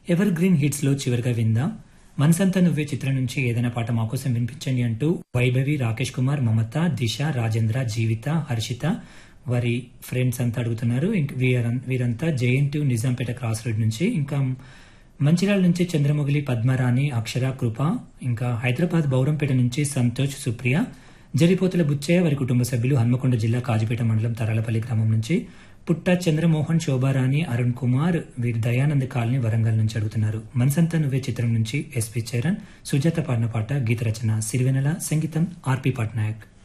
ever green hits లో చివరిగా విందాం మనసంతా నువ్వే చిత్రం నుంచి ఏదైనా పాట మా కోసం వినిపించండి అంటూ వైభవి రాకేష్ కుమార్ మమత దిశ రాజేంద్ర జీవిత హర్షిత వారి ఫ్రెండ్స్ అంతా అడుగుతున్నారు ఇంక వీర- వీరంతా జేఎన్టీ నిజాంపేట క్రాస్ రోడ్ నుంచి ఇంకా మంచిర్యాల నుంచి చంద్రమొగిలి పద్మరాణి అక్షర కృప ఇంకా హైదరాబాద్ బౌరంపేట నుంచి సంతోష్ సుప్రియ జరిపోతుల బుచ్చయ్య వారి కుటుంబ సభ్యులు హన్మకొండ జిల్లా కాజిపేట మండలం తరాలపల్లి గ్రామం నుంచి పుట్ట చంద్రమోహన్ శోభారాణి అరుణ్ కుమార్ వీరి దయానంద్ కాలనీ వరంగల్ నుంచి అడుగుతున్నారు మనసంతా నువ్వే చిత్రం నుంచి ఎస్పి చరణ్ సుజాత పాడిన పాట గీత రచన సిరివెనెల సంగీతం ఆర్పి పట్నాయక్